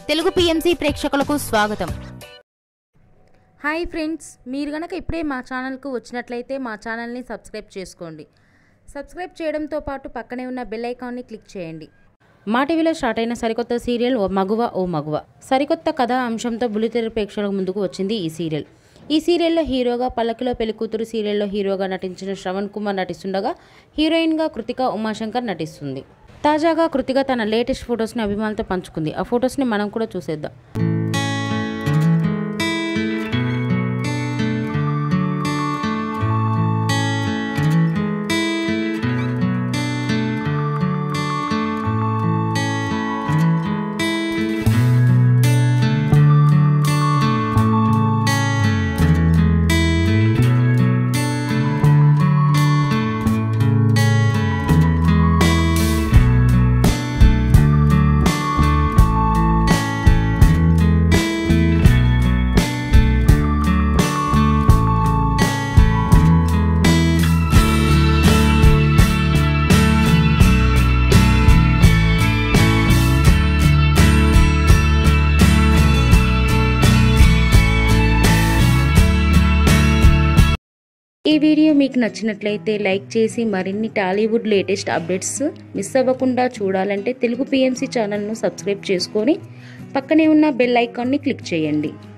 Telugu PMC ప్రేక్షకులకు స్వాగతం hi friends మీరు గనక ఇప్పుడే మా ఛానల్కు వచ్చినట్లయితే మా ఛానల్ని సబ్స్క్రైబ్ చేసుకోండి సబ్స్క్రైబ్ చేయడంతో పాటు పక్కనే ఉన్న బెల్ ఐకాన్ని క్లిక్ చేయండి మా టీవీలో స్టార్ట్ అయిన సరికొత్త సీరియల్ ఓ మగువ ఓ మగువ సరికొత్త కథా అంశంతో బుల్లితెర ప్రేక్షకుల ముందుకు వచ్చింది ఈ సీరియల్ ఈ సీరియల్లో హీరోగా పల్లకిలో పెళ్లికూతురు సీరియల్లో హీరోగా నటించిన శ్రవణ్ కుమార్ నటిస్తుండగా హీరోయిన్గా కృతిక ఉమాశంకర్ నటిస్తుంది తాజాగా కృతిక తన లేటెస్ట్ ఫొటోస్ని అభిమానులతో పంచుకుంది ఆ ఫొటోస్ని మనం కూడా చూసేద్దాం ఈ వీడియో మీకు నచ్చినట్లయితే లైక్ చేసి మరిన్ని టాలీవుడ్ లేటెస్ట్ అప్డేట్స్ మిస్ అవ్వకుండా చూడాలంటే తెలుగు పిఎంసి ఛానల్ను సబ్స్క్రైబ్ చేసుకొని పక్కనే ఉన్న బెల్ ఐకాన్ని క్లిక్ చేయండి